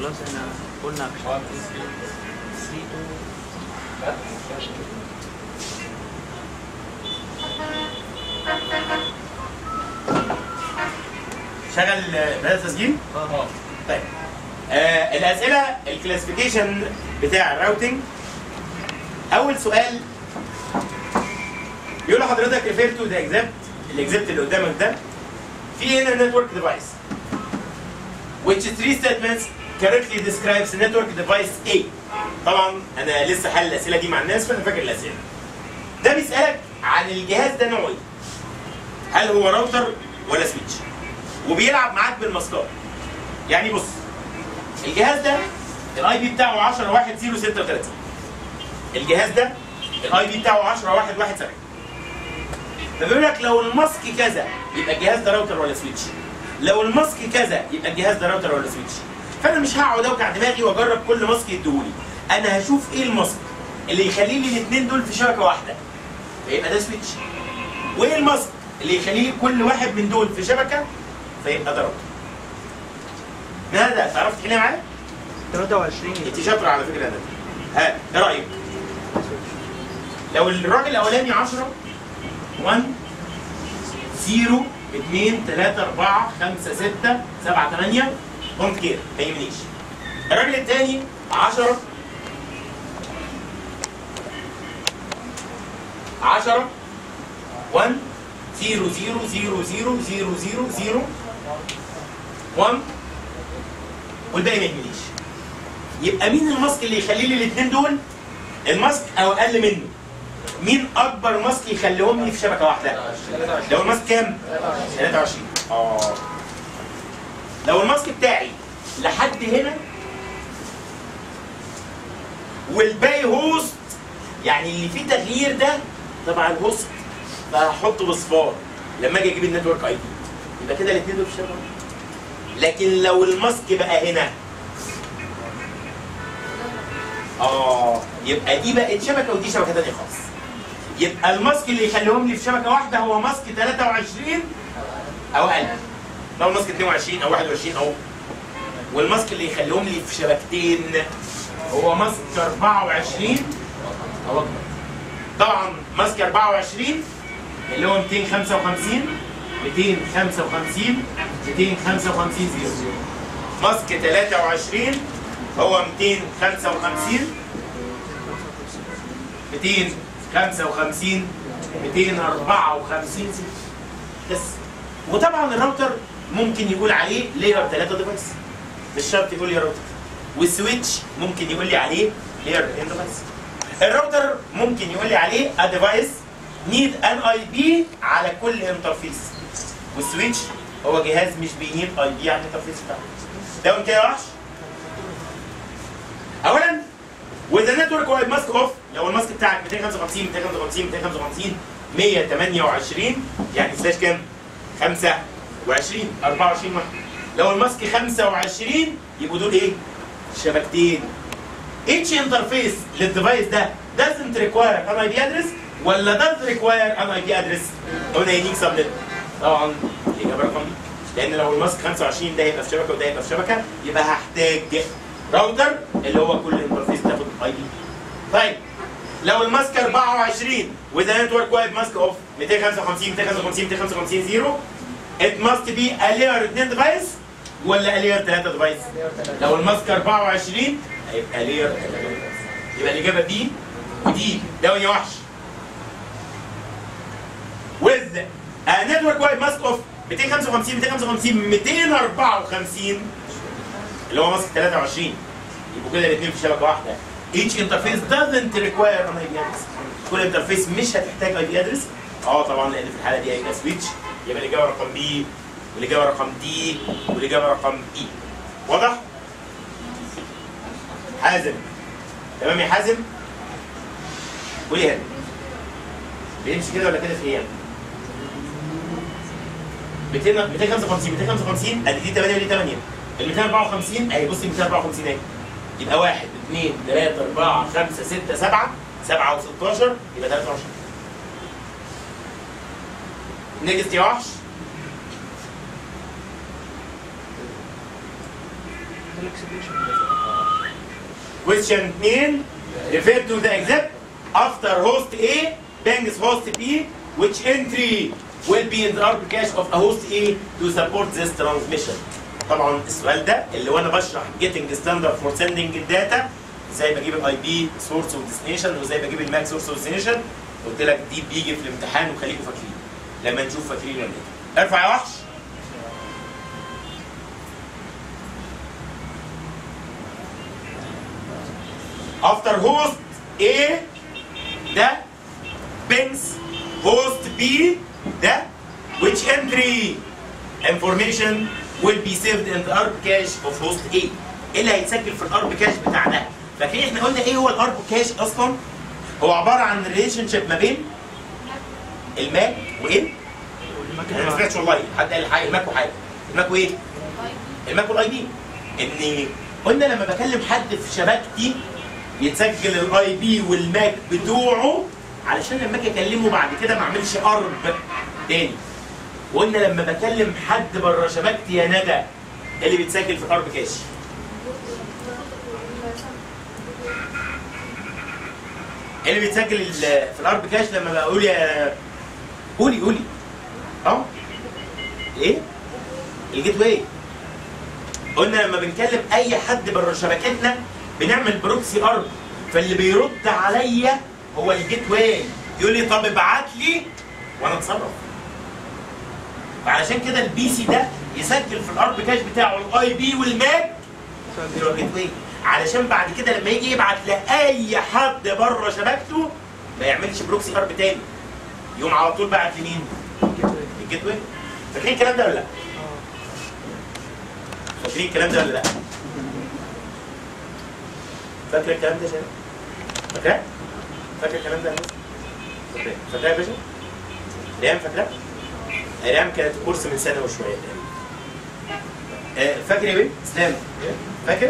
خلاص احنا قلنا مش عارف ايه 3 شغل بدأ تسجيل؟ اه طيب آه الاسئله الكلاسيفيكيشن بتاع الراوتنج اول سؤال يقول لحضرتك ريفير تو ذا اكزبت الاكزبت اللي قدامك ده في هنا نتورك ديفايس which three statements correctly describes network device A طبعا انا لسه حل الاسئله دي مع الناس فانا فاكر الاسئله ده بيسالك عن الجهاز ده نوعه ايه هل هو راوتر ولا سويتش وبيلعب معاك بالمسطره يعني بص الجهاز ده الاي بي بتاعه 10136 الجهاز ده الاي بي بتاعه 10117 فبيقول لك لو الماسك كذا يبقى الجهاز ده راوتر ولا سويتش لو الماسك كذا يبقى الجهاز ده راوتر ولا سويتش فانا مش هقعد اوجع دماغي واجرب كل ماسك يديهولي انا هشوف ايه الماسك اللي يخلي لي الاثنين دول في شبكه واحده فيبقى ده سويتش وايه الماسك اللي يخلي لي كل واحد من دول في شبكه فيبقى ده راوتر نادى تعرف تحلها معايا؟ 23 انت شاطره على فكره يا نادى ها ايه رايك؟ لو الراجل الاولاني 10 1 0 2 3 4 5 6 7 8 دونت كير ما يهمنيش الراجل الثاني 10 10 1 0 0 0 0 0 0 0 1 والباقي ما يهمنيش يبقى مين الماسك اللي يخلي لي الاثنين دول الماسك او اقل منه مين اكبر ماسك يخليهم لي في شبكه واحده لو الماسك كام 23 اه لو الماسك بتاعي لحد هنا والباقي هوست يعني اللي فيه تغيير ده طبعا هوست فهحطه بصفار لما اجي اجيب النتورك اي دي يبقى كده الاثنين دول في شبكه واحدة. لكن لو الماسك بقى هنا اه يبقى دي بقت شبكه ودي شبكه ثانيه خالص يبقى الماسك اللي يخليهم لي في شبكه واحده هو ماسك 23 او اقل لو ماسك 22 او 21 او والماسك اللي يخليهم لي في شبكتين هو ماسك 24 او اكبر طبعا ماسك 24 اللي هو 255 255 255 زيرو ماسك 23 هو 255 255 254 بس وطبعا الراوتر ممكن يقول عليه لاير 3 ديفايس مش شرط يقول لي راوتر والسويتش ممكن يقول لي عليه لاير 2 ديفايس الراوتر ممكن يقول لي عليه ا ديفايس نيد ان اي بي على كل انترفيس والسويتش هو جهاز مش بينيد اي بي على الانترفيس بتاعه ده كده يا وحش اولا with the network wide mask off لو الماسك بتاعك 255 255 255 128 يعني سلاش كام؟ 25 24 واحد لو الماسك 25 يبقوا دول ايه؟ شبكتين each interface للديفايس ده doesn't require an IP address ولا does require an IP address؟ قلنا يونيك سبنت طبعا الاجابه رقم بي لان لو الماسك 25 ده يبقى في شبكه وده يبقى في شبكه يبقى هحتاج راوتر اللي هو كل انترفيس تاخد اي بي طيب لو الماسك 24 وذا نتورك وايد ماسك اوف 255 255 255 0 it must be a layer 2 ديفايس ولا a layer 3 ديفايس؟ لو الماسك 24 هيبقى layer 3 ديفايس يبقى الاجابه بي ودي ده يا وحش with a network wide mask of 255 255 254 اللي هو ماسك 23 يبقوا كده الاثنين في شبكه واحده each interface doesn't require an IP address كل انترفيس مش هتحتاج اي بي ادرس اه طبعا لان في الحاله دي هيبقى سويتش يبقى الاجابه رقم بي والاجابه رقم دي والاجابه رقم اي واضح؟ حازم تمام يا حازم؟ قولي هنا بيمشي كده ولا كده في ايه؟ 200 255 255 ادي دي 8 ودي 8 ال 254 اهي بصي 254 اهي يبقى 1 2 3 4 5 6 7 7 و16 يبقى 23 نجست يا وحش الاكسبريشن Question 2 refer to the except after host A bangs host B which entry will be in the ARP cache of a host A to support this transmission طبعا السؤال ده اللي وانا بشرح getting standard for sending الداتا ازاي بجيب الاي بي سورس وديستنيشن وازاي بجيب الماك سورس وديستنيشن قلت لك دي بيجي في الامتحان وخليكم فاكرين لما نشوف فاكرين ولا ايه ارفع يا وحش after host A ده pings host B ده which entry information will be saved in the ARP cache of host A ايه اللي هيتسجل في الارب كاش بتاع ده فاكرين احنا قلنا ايه هو الارب كاش اصلا هو عباره عن ريليشن شيب ما بين الماك وايه انا ما سمعتش والله حد قال حاجه الماك وحاجه الماك وايه الماك والاي بي ان قلنا لما بكلم حد في شبكتي يتسجل الاي بي والماك بتوعه علشان لما اجي اكلمه بعد كده ما اعملش ارب تاني وقلنا لما بكلم حد بره شبكتي يا ندى إيه اللي بيتسجل في الارب كاش إيه اللي بيتسجل ال- في الارب كاش لما بقول يا قولي قولي اه ايه الجيت واي قلنا لما بنكلم اي حد بره شبكتنا بنعمل بروكسي ارب فاللي بيرد عليا هو الجيت واي يقول لي طب ابعت لي وانا اتصرف فعلشان كده البي سي ده يسجل في الارب كاش بتاعه الاي بي والماك اللي هو الجيت واي علشان بعد كده لما يجي يبعت لاي حد بره شبكته ما يعملش بروكسي ارب تاني يقوم على طول بعت لمين؟ الجيت واي فاكرين الكلام ده ولا لا؟ فاكرين الكلام ده ولا لا؟ فاكر الكلام ده يا شباب؟ فاكراه؟ فاكر الكلام ده يا مصر؟ فاكراه فاكراه يا باشا؟ ريان فاكراه؟ ريان كانت كورس من سنه وشويه آه، فاكر يا بيه؟ اسلام فاكر؟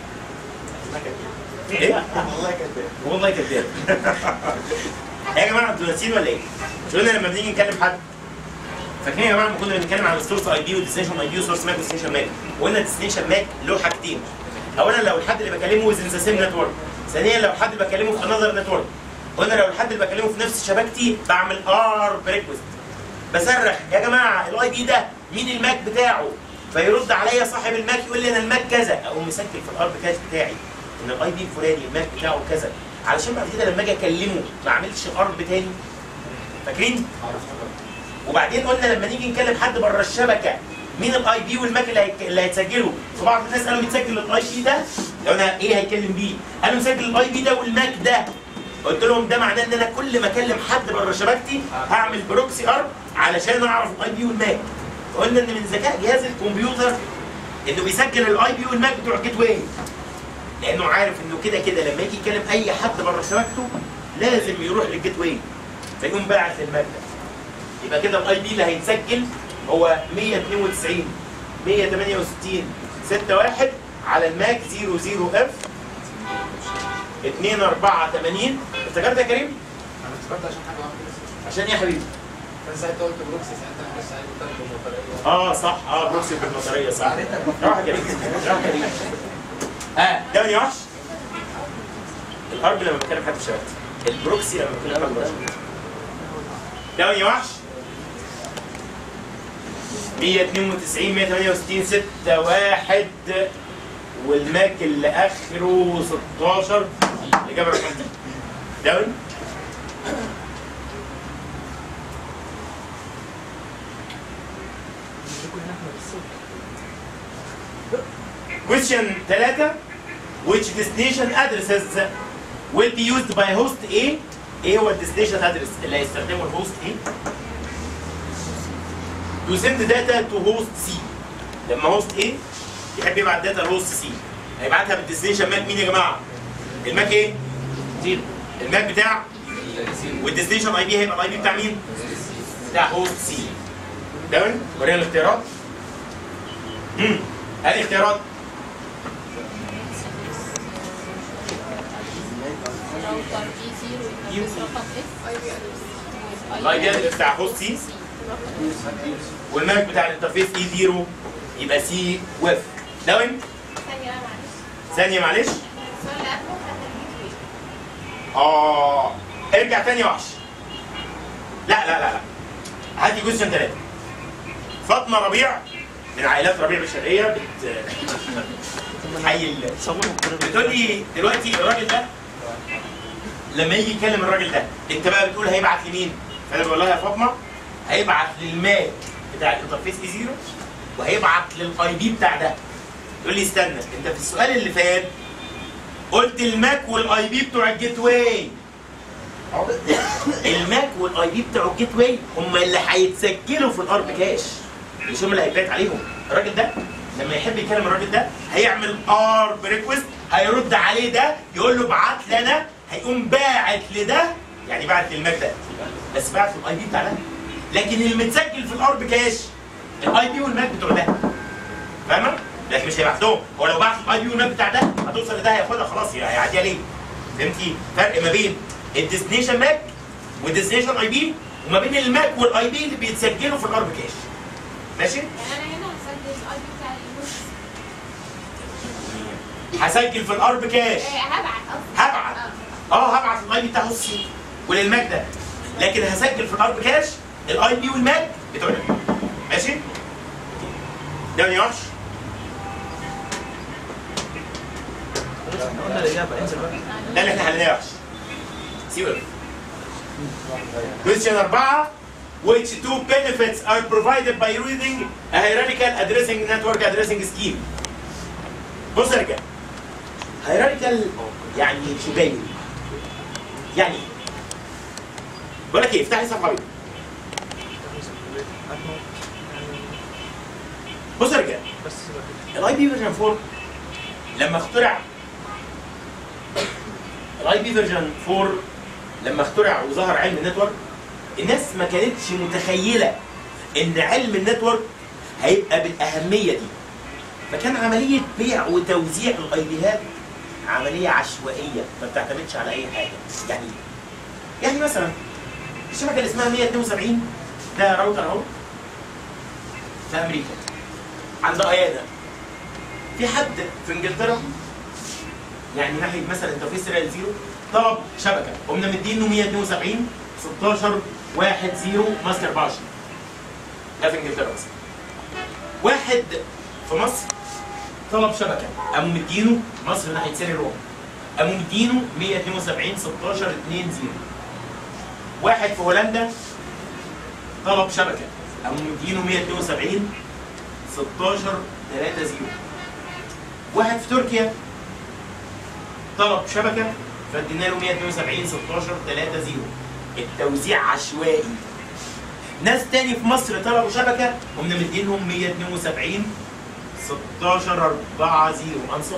ايه؟ والله كده والله كداب يا جماعه انتوا ناسيين ولا ايه؟ مش قلنا لما بنيجي نكلم حد فاكرين يا جماعه لما كنا بنتكلم عن السورس اي بي والديستنيشن اي بي وسورس ماك وديستنيشن ماك وقلنا الديستنيشن ماك له حاجتين اولا لو الحد اللي بكلمه ويزن ذا سيم نتورك ثانيا لو الحد اللي بكلمه في انذر نتورك قلنا لو الحد اللي بكلمه في نفس شبكتي بعمل ار بريكوست بصرخ يا جماعه الاي بي ده مين الماك بتاعه فيرد عليا صاحب الماك يقول لي انا الماك كذا اقوم مسجل في الار كاش بتاعي ان الاي بي الفلاني الماك بتاعه كذا علشان بعد كده لما اجي اكلمه ما اعملش ارب تاني فاكرين؟ وبعدين قلنا لما نيجي نكلم حد بره الشبكه مين الاي بي والماك اللي هيك- اللي هيتسجله فبعض الناس قالوا يتسجل الاي بي ده لو انا ايه هيتكلم بيه قالوا يسجل الاي بي ده والماك ده قلت لهم ده معناه ان انا كل ما اكلم حد بره شبكتي هعمل بروكسي ارب علشان اعرف الاي بي والماك قلنا ان من ذكاء جهاز الكمبيوتر انه بيسجل الاي بي والماك بتوع الجيت واي لانه عارف انه كده كده لما يجي يكلم اي حد بره شبكته لازم يروح للجيت واي فيقوم باعت للماك ده يبقى كده الاي بي اللي هيتسجل هو 192 168 61 على الماك 00 اف 284 افتكرت يا كريم؟ انا افتكرت عشان حاجه واحده بس عشان ايه يا حبيبي؟ بس ساعتها قلت بروكسي ساعتها انا بس عايز قلت لك بالبطاريه اه صح اه بروكسي بالنظريه صح راح يا كريم راح يا كريم ها ده يا وحش الارب لما بكلم حد في شبكتي البروكسي لما بكلم حد بره شبكتي ده يا وحش 192 168 6 1 والماك اللي اخره 16 الاجابه رقم دي داون Question 3 Which destination addresses will be used by host A ايه هو الديستنيشن ادرس اللي هيستخدمه الهوست A to send data to host C لما هوست A يحب يبعت داتا لهوست C هيبعتها بالديستنيشن ماك مين يا جماعه؟ الماك ايه؟ زيرو الماك بتاع والديستنيشن اي بي هيبقى الاي بي بتاع مين؟ بتاع هوست سي تمام؟ ورينا الاختيارات امم هذه اختيارات راوتر بي زيرو ينفذ رقم اف الاي بي ادرس بتاع هوست سي والماك بتاع الانترفيس اي 0 يبقى سي ويف داون ثانية ثانيه معلش السؤال اللي قبله بتاعت الجيت واي اه ارجع تاني وحش لا لا لا لا هاتي جزء ثلاثة فاطمة ربيع من عائلات ربيع بالشرقية بت حي ال- صمموا بتقول لي دلوقتي الراجل ده لما يجي يكلم الراجل ده انت بقى بتقول هيبعت لمين؟ فانا بقول لها يا فاطمه هيبعت للماك بتاع الانترفيس اي زيرو وهيبعت للاي بي بتاع ده تقول لي استنى انت في السؤال اللي فات قلت الماك والاي بي بتوع الجيت واي الماك والاي بي بتوع الجيت واي هم اللي هيتسجلوا في الارب كاش مش هم اللي هيبعت عليهم الراجل ده لما يحب يكلم الراجل ده هيعمل ارب ريكوست هيرد عليه ده يقول له ابعت لي انا هيقوم باعت لده يعني باعت للماك ده بس باعت للاي بي بتاع ده لكن المتسجل في الارب كاش الاي بي والماك بتوع ده فاهمه؟ لكن مش هيبعت لهم هو لو بعت الاي بي والماك بتاع ده هتوصل لده هياخدها خلاص هيعديها ليه؟ فهمتي؟ فرق ما بين الديستنيشن ماك والديستنيشن اي بي وما بين الماك والاي بي اللي بيتسجلوا في الارب كاش ماشي؟ يعني انا هنا هسجل الاي بي بتاع النص هسجل في الارب كاش آه، هبعت قصدي هبعت اه اه هبعت الاي بي بتاع نصي وللماك ده لكن هسجل في الارب كاش الاي بي والماك بتوع ده ماشي؟ ده ما يقعش احنا قلنا الاجابه انزل بقى ده اللي احنا هنناقش سيبك Question 4 Which two benefits are provided by using a hierarchical addressing network addressing scheme؟ بص يا رجاله hierarchical يعني شبابي يعني ايه؟ بقول لك ايه افتحي صفحه بيضاء بص يا رجاله بس سيبك الاي بي فيرجن 4 لما اخترع الاي بي فيرجن 4 لما اخترع وظهر علم النتورك الناس ما كانتش متخيله ان علم النتورك هيبقى بالاهميه دي فكان عمليه بيع وتوزيع الاي بيهات عمليه عشوائيه ما بتعتمدش على اي حاجه يعني إيه؟ يعني مثلا الشبكه اللي اسمها 172 ده راوتر اهو في امريكا عند ايانا في حد في انجلترا يعني ناحيه مثلا انترفيس سيريال زيرو طلب شبكه قمنا مدينه 172 16 1 0 ماسك 24 ده في انجلترا مثلا واحد في مصر طلب شبكه قاموا مدينه مصر ناحيه سيري روم قاموا مدينه 172 16 2 0 واحد في هولندا طلب شبكه قاموا مدينه 172 16 3 0 واحد في تركيا طلب شبكه فادينا له 172 16 3 0 التوزيع عشوائي ناس تاني في مصر طلبوا شبكه قمنا مدينهم 172 16 4 0 انصهم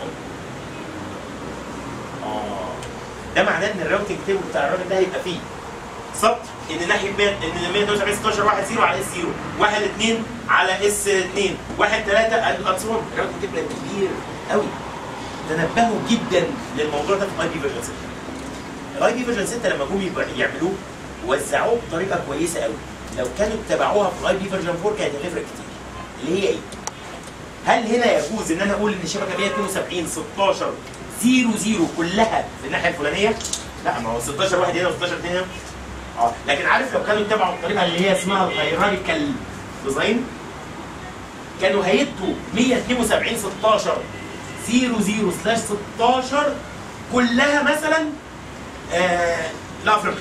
اه ده معناه ان الراوتنج تيبل بتاع الراجل ده هيبقى فيه سطر ان ناحيه 100 ان 172 16 1 0 على اس 0 1 2 على اس 2 1 3 انصهم الراوتنج تيبل هيبقى كبير قوي تنبهوا جدا للموضوع ده في الاي بي فيرجن 6 الاي بي فيرجن 6 لما جم يبقى- يعملوه وزعوه بطريقه كويسه قوي لو كانوا اتبعوها في الاي بي فيرجن 4 كانت هتفرق كتير اللي هي ايه؟ هل هنا يجوز ان انا اقول ان الشبكه 172 16 0 0 كلها في الناحيه الفلانيه؟ لا ما هو 16 واحد هنا و16 2 هنا اه لكن عارف لو كانوا اتبعوا الطريقه اللي هي اسمها الهيراريكال ديزاين كانوا هيدوا 172 16 0 0 سلاش 16 كلها مثلا آه لافريقيا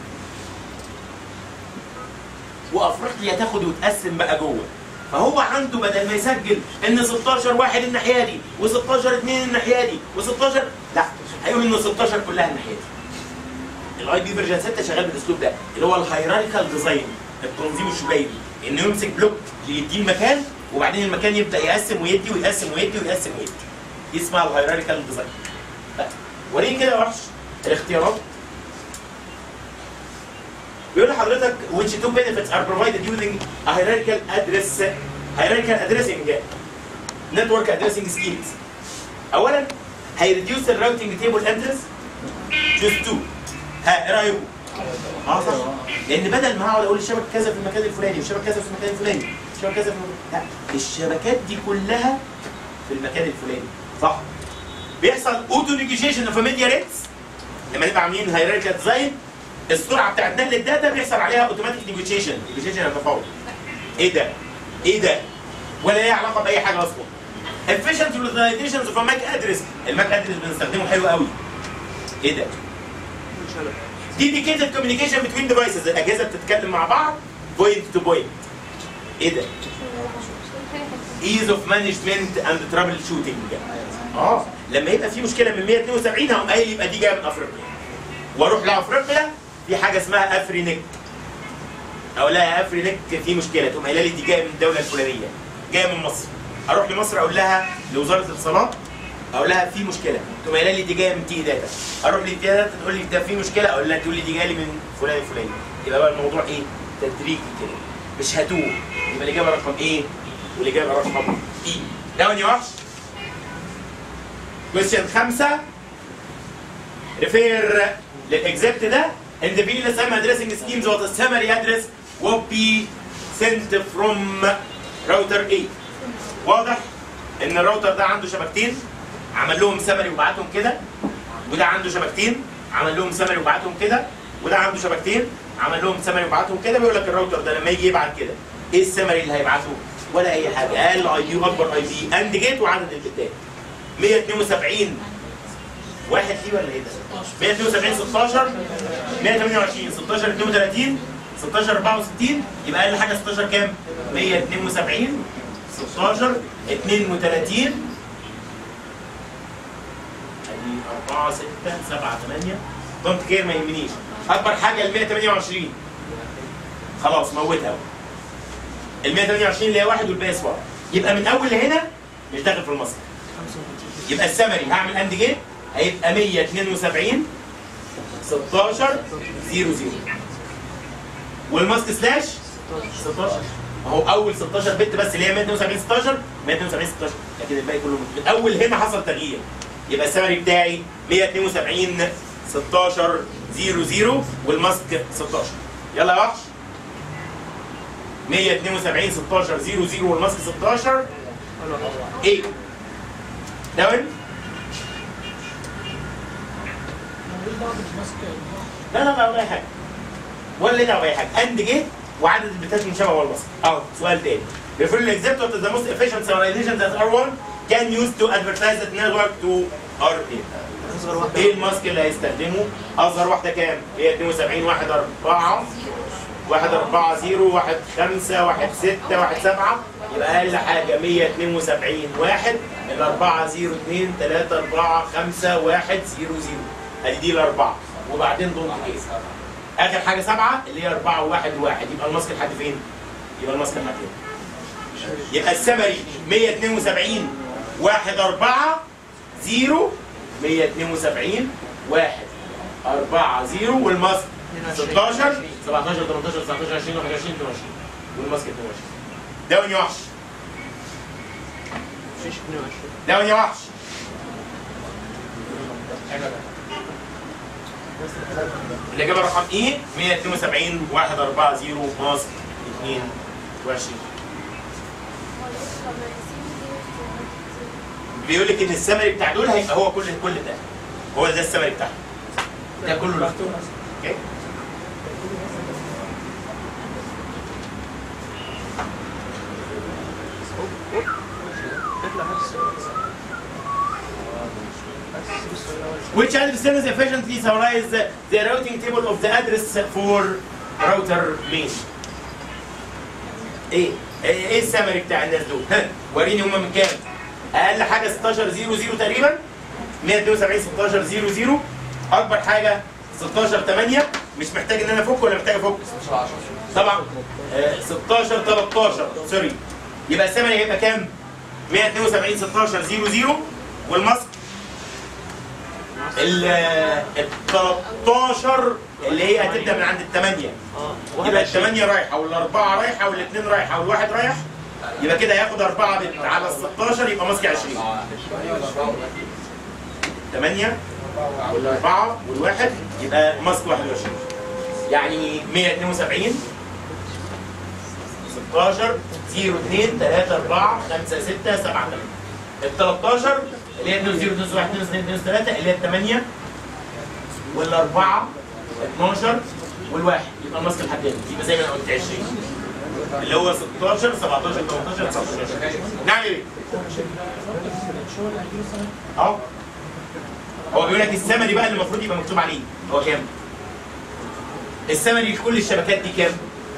وافريقيا تاخد وتقسم بقى جوه فهو عنده بدل ما يسجل ان 16 واحد الناحيه دي و16 اثنين الناحيه دي و16 لا هيقول ان 16 كلها الناحيه دي الاي بي فيرجن 6 شغال بالاسلوب ده اللي هو الهيراريكال ديزاين التنظيم الشبيبي انه يمسك بلوك يديه المكان وبعدين المكان يبدا يقسم ويدي ويقسم ويدي ويقسم ويدي دي اسمها الهيراريكال ديزاين وريني كده يا وحش الاختيارات بيقول لحضرتك which two benefits are provided using a hierarchical address hierarchical addressing network addressing schemes اولا هيريديوس الراوتنج تيبل ادرس choose two ها ايه رايكم؟ اه صح لان بدل ما هقعد اقول الشبكه كذا في المكان الفلاني والشبكه كذا في المكان الفلاني الشبكه كذا في المكان لا الشبكات دي كلها في المكان الفلاني صح بيحصل اوتو نيجوشيشن اوف ميديا ريتس لما نبقى عاملين هيراركال ديزاين السرعه بتاعت نقل الداتا بيحصل عليها اوتوماتيك نيجوشيشن نيجوشيشن يعني تفاوض ايه ده؟ ايه ده؟ ولا ليه علاقه باي حاجه اصلا efficient utilizations of a MAC address الماك ادرس بنستخدمه حلو قوي ايه ده؟ dedicated communication between devices الاجهزه بتتكلم مع بعض point to point ايه ده؟ ease of management and trouble shooting اه لما يبقى في مشكله من 172 هقوم قايل يبقى دي جايه من افريقيا واروح لافريقيا في حاجه اسمها افرينك اقول لها افرينك في مشكله تقوم قايله لي دي جايه من الدوله الفلانيه جايه من مصر اروح لمصر اقول لها لوزاره الاتصالات اقول لها في مشكله تقوم قايله لي دي جايه من تي داتا اروح لتي داتا تقول لي ده في مشكله اقول لها تقول لي دي جايه لي من فلان الفلاني يبقى بقى الموضوع ايه تدريجي كده مش هتوه يبقى الاجابه رقم ايه والاجابه رقم اي داون يا وحش كويستشن خمسة ريفير للاكزيبت ده in the VLSM addressing schemes what the summary address will be sent from router A واضح ان الراوتر ده عنده شبكتين عمل لهم سمري وبعتهم كده وده عنده شبكتين عمل لهم سمري وبعتهم كده وده عنده شبكتين عمل لهم سمري وبعتهم كده بيقول لك الراوتر ده لما يجي يبعت كده ايه السمري اللي هيبعته ولا اي حاجه اقل اي بي واكبر اي بي اند جيت وعدد البتات 172 واحد فيه ولا ايه ده 172 16 128 16 32 16 64 يبقى اقل حاجه 16 كام 172 16 32 ادي 4 6 7 8 دونت كير ما يهمنيش اكبر حاجه ال 128 خلاص موتها ال 128 اللي هي واحد والباقي صفار يبقى من اول لهنا مش داخل في المصدر يبقى السمري هعمل اند جيت هيبقى 172 16 0 0 والماسك سلاش 16 اهو اول 16 بت بس اللي هي 172 16 172 16 لكن الباقي كله من اول هنا حصل تغيير يبقى السمري بتاعي 172 16 0 0 والماسك 16 يلا يا وحش 172 16 0 0 والماسك 16 ايه داون لا لا لا ولا أي حاجه ولا ليه دعوه باي حاجه اند جيت وعدد البتات من شبه والمصر اهو سؤال تاني refer to except what is the most efficient summarization that R1 can use to advertise the network to RA اصغر واحده ايه الماسك اللي هيستخدمه اصغر واحده كام هي 72 1 4 1 4 0 1 5 1 6 1 7 يبقى اقل حاجه 172 1 الاربعه 0 2 3 4 5 1 0 0 ادي دي الاربعه وبعدين دونت كيس اخر حاجه سبعه اللي هي 4 1 1 يبقى الماسك لحد فين؟ يبقى الماسك لحد فين؟ يبقى السمري 172 1 4 0 172 1 4 0 والماسك 16 17 18 19 20 21 22 والماسك 22 داون يا وحش شيش 22 داون يا وحش الإجابة رقم إيه؟ 172 1 4 0 ماسك 22 بيقول لك إن السمري بتاع دول هيبقى هو كل كل ده هو ده السمري بتاعهم ده كله لوحده اوكي اطلع بس Which address is efficiently summarize the, the routing table of the address for router main. ايه؟ ايه إيه السمري بتاع الناس دول؟ ها وريني هم من كام؟ اقل حاجه 16 0 0 تقريبا 172 16 0 0 اكبر حاجه 16 8 مش محتاج ان انا افك ولا محتاج افك؟ طبعا آه، 16 13 سوري يبقى السمري هيبقى كام؟ 172 16 0 0 والماسك ال ال 13 اللي هي هتبدا من عند الثمانيه اه يبقى الثمانيه رايحه والاربعه رايحه والاثنين رايحه والواحد رايح يبقى كده هياخد اربعه بت على ال 16 يبقى ماسك 20 8 والاربعه والواحد يبقى ماسك 21 يعني 172 16 0 2 3 4 5 6 7 8 ال 13 اللي هي 2 0 2 1 2 2 2 3 اللي هي 8 والاربعه 12 والواحد يبقى الماسك الحداني يبقى زي ما انا قلت 20 اللي هو 16 17 18 19 نعمل ايه؟ اهو هو بيقول لك السمري بقى اللي المفروض يبقى مكتوب عليه هو كام؟ السمري لكل الشبكات دي كام؟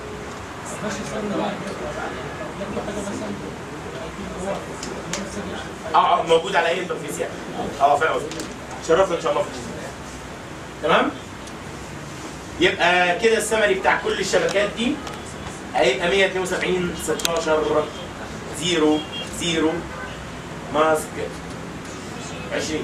اه اه موجود على اي انترفيس يعني اه فاهم قصدي شرفنا ان شاء الله في الجزء. تمام يبقى كده السمري بتاع كل الشبكات دي هيبقى 172 16 0 0 ماسك 20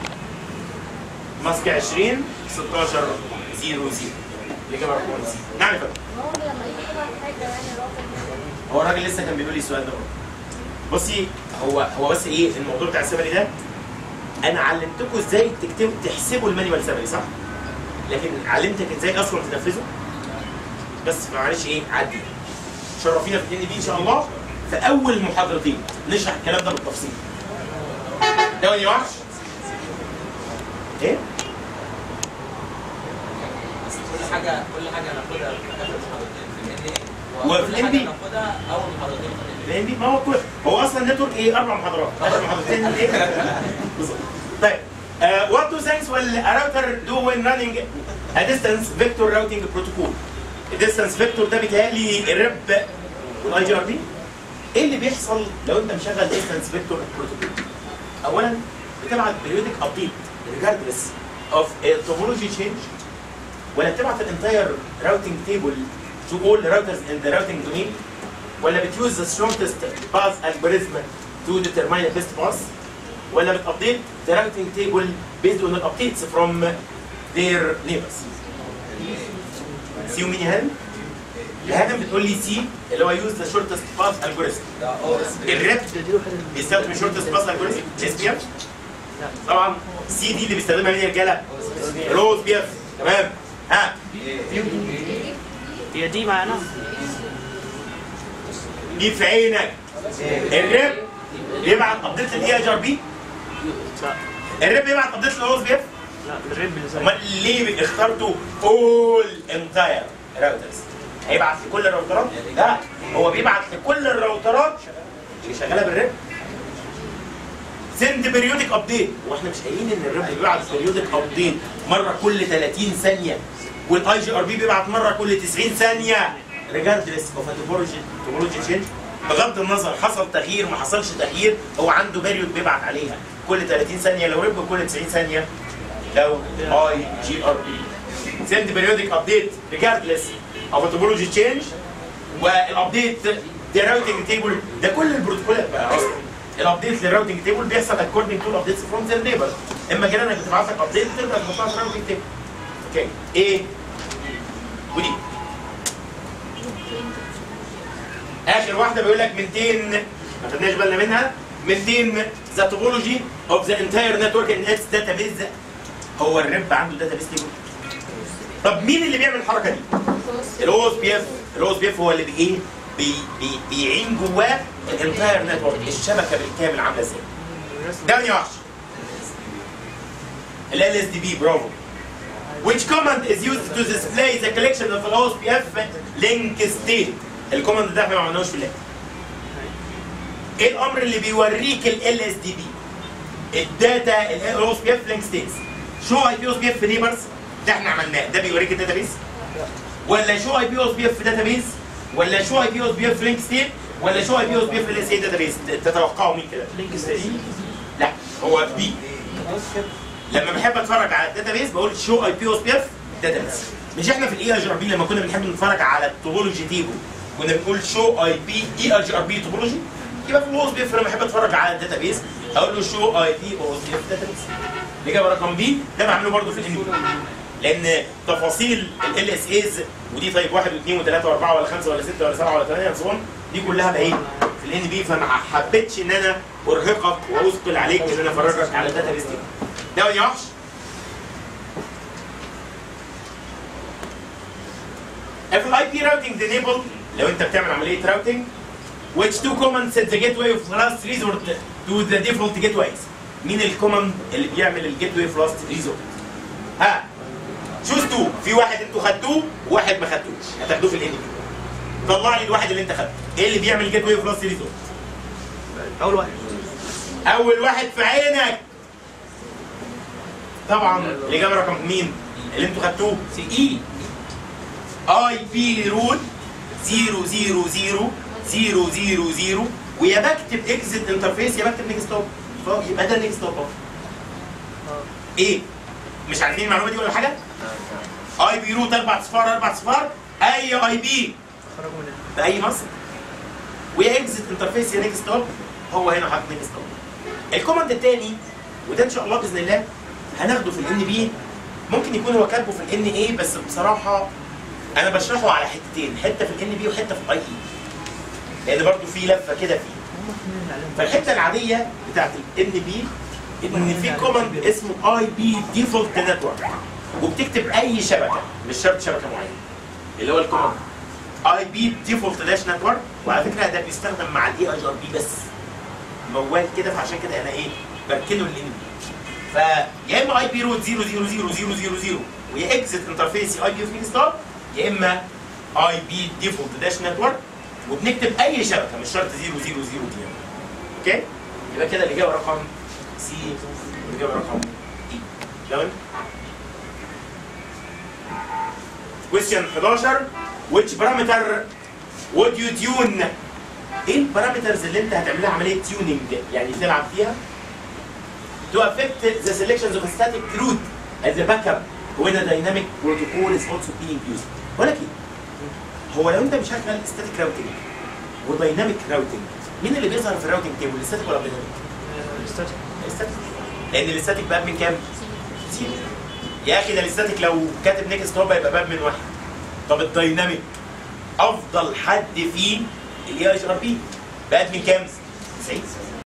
ماسك 20 16 0 0 الاجابه رقم سي نعم يا فندم هو لما يجي يبعت حاجه يعني رقم هو الراجل لسه كان بيقول لي السؤال ده برضه. بصي هو هو بس ايه الموضوع بتاع السمري ده انا علمتكم ازاي تكتبوا تحسبوا المانيوال سمري صح؟ لكن علمتك ازاي اصلا تنفذه بس معلش ايه عدي شرفينا في الدين بي ان شاء الله في اول محاضرتين نشرح الكلام ده بالتفصيل ده يا وحش ايه؟ كل حاجه كل حاجه هناخدها في اخر محاضرتين في ال وفي كل ال حاجه NB. هناخدها اول محاضرتين في ال لان دي ما هو كل هو اصلا النتورك ايه اربع محاضرات اربع محاضرتين ايه بالظبط طيب وات دو ثينكس ويل راوتر دو وين رانينج ا ديستانس فيكتور راوتنج بروتوكول الديستانس فيكتور ده بيتهيألي الرب والاي جي ار بي ايه اللي بيحصل لو انت مشغل ديستانس فيكتور بروتوكول اولا بتبعت بريودك ابديت ريجاردلس اوف تومولوجي تشينج ولا بتبعت الانتاير راوتنج تيبل to all routers in the routing domain ولا بتيوز the shortest path algorithm to determine the best path ولا بتابديت the routing table based on the updates from their neighbors سي ومين يا هانم؟ هانم بتقول لي سي اللي هو يوز ذا شورتست باث الجوريزم ده او اس الريب بيستخدم شورتست باث الجوريزم اس بي اف طبعا سي دي اللي بيستخدمها مين يا رجاله؟ روز بي اف تمام ها هي دي معانا دي في عينك الريب بيبعت ابديت للاي اي ار بي لا الريب بيبعت ابديت للروز بي اف لا الريب اللي زي امال ليه اخترتوا اول انتاير راوترز هيبعت لكل الراوترات لا هو بيبعت لكل الراوترات اللي شغاله بالريب سند بريودك ابديت واحنا مش قايلين ان الريب بيبعت بريودك ابديت مره كل 30 ثانيه والاي جي ار بي بيبعت مره كل 90 ثانيه ريجاردلس اوف توبولوجي توبولوجي تشينج بغض النظر حصل تغيير ما حصلش تغيير هو عنده بيريود بيبعت عليها كل 30 ثانيه لو ريب كل 90 ثانيه لو اي جي ار بي سند بريودك ابديت ريجاردلس اوف توبولوجي تشينج والابديت ده راوتنج تيبل ده كل البروتوكولات بقى اصلا الابديت للراوتنج تيبل بيحصل اكوردنج تو الابديتس فروم ذا نيبر اما جيرانك بتبعت لك ابديت تقدر تحطها في الراوتنج تيبل اوكي ايه ودي اخر واحده بيقول لك 200 ما خدناش بالنا منها 200 ذا توبولوجي اوف ذا انتاير نتورك ان اتس داتابيز هو الرب عنده داتابيز تيبل طب مين اللي بيعمل الحركه دي؟ الاو اس بي اف الاو اس بي اف هو اللي بي ايه بي بي بيعين جواه الانتاير نتورك الشبكه بالكامل عامله ازاي ده يا وحش ال اس دي بي برافو which command is used to display the collection of the OSPF link state الكوماند ده احنا ما عملناهوش في اللاب ايه الامر اللي بيوريك ال اس دي بي الداتا ال او اس بي اف لينك ستيتس شو اي بي او اس بي اف نيبرز ده احنا عملناه ده بيوريك الداتابيس ولا شو اي بي او اس بي اف داتابيس ولا شو اي بي او اس بي اف لينك ستيت ولا شو اي بي او اس بي اف ال اس اي داتابيس تتوقعوا مين كده لينك ستيت لا هو بي لما بحب اتفرج على الداتابيس بقول شو اي بي او اس بي اف داتابيس مش احنا في الاي اي جي ار بي لما كنا بنحب نتفرج على التوبولوجي تيبل كنا بنقول شو اي بي اي اي جي ار بي توبولوجي يبقى في الاو اس بي اف لما احب اتفرج على الداتابيس اقول له شو اي بي او اس بي اف داتابيس الاجابه رقم بي ده بعمله برضه في الان لان تفاصيل ال اس ايز ودي طيب واحد واثنين وثلاثه واربعه ولا خمسه ولا سته ولا سبعه ولا ثمانيه وصون دي كلها بقى ايه في الان بي فما حبيتش ان انا ارهقك واثقل عليك ان انا افرجك على الداتا بيس دي ده يا وحش If IP routing enable لو انت بتعمل عمليه routing which two commands set the gateway of last resort to the default gateways مين الكوماند اللي بيعمل الجيت واي فلاست ريزولت ها شوز تو في واحد انتوا خدتوه وواحد ما خدتوش هتاخدوه في الان طلع لي الواحد اللي انت خدته ايه اللي بيعمل جيت واي فلاست ريزولت اول واحد اول واحد في عينك طبعا الاجابه رقم مين اللي انتوا خدتوه سي اي اي بي رول 0 0 0 0 0 0 ويا بكتب اكزit انترفيس يا بكتب نيكست ستوب يبقى ده نيكست ستوب ايه مش عارفين المعلومه دي ولا حاجه اي بي روت اربع صفار اربع صفار اي اي بي خرجوا من باي مصر ويا اكزت انترفيس يا نيكست ستوب هو هنا حاطط نيكست ستوب الكوماند الثاني وده ان شاء الله باذن الله هناخده في الان بي ممكن يكون هو كاتبه في الان اي بس بصراحه انا بشرحه على حتتين حته في الان بي وحته في الاي اي لان برضه في لفه كده فيه فالحته العاديه بتاعت الان بي ان في كوماند اسمه اي بي ديفولت نتورك وبتكتب اي شبكه مش شرط شبكه معينه اللي هو الكوماند اي بي ديفولت داش نتورك وعلى فكره ده بيستخدم مع الاي اي ار بي بس موال كده فعشان كده انا ايه بركنه الان بي فيا اما اي بي روت 0 0 0 0 0 0 ويا اكزت انترفيس اي بي اوف ستار يا اما اي بي ديفولت داش نتورك وبنكتب اي شبكه مش شرط 0 0 0 دي اوكي يبقى كده الاجابه رقم سي والاجابه رقم دي تمام question 11 which parameter would you tune ايه البارامترز اللي انت هتعملها عمليه تيوننج يعني تلعب فيها to affect the selections of a static route as a backup when a dynamic protocol is also being used ولكن هو لو انت مشغل static routing ودايناميك راوتنج مين اللي بيظهر في الراوتنج تيبل الستاتيك ولا الدايناميك؟ الاستاتيك الستاتيك لان الستاتيك باب من كام؟ زيرو يا اخي ده الستاتيك لو كاتب نيكست هوب يبقى باب من واحد طب الدايناميك افضل حد فيه الاي اتش ار بي باب من كام؟ 90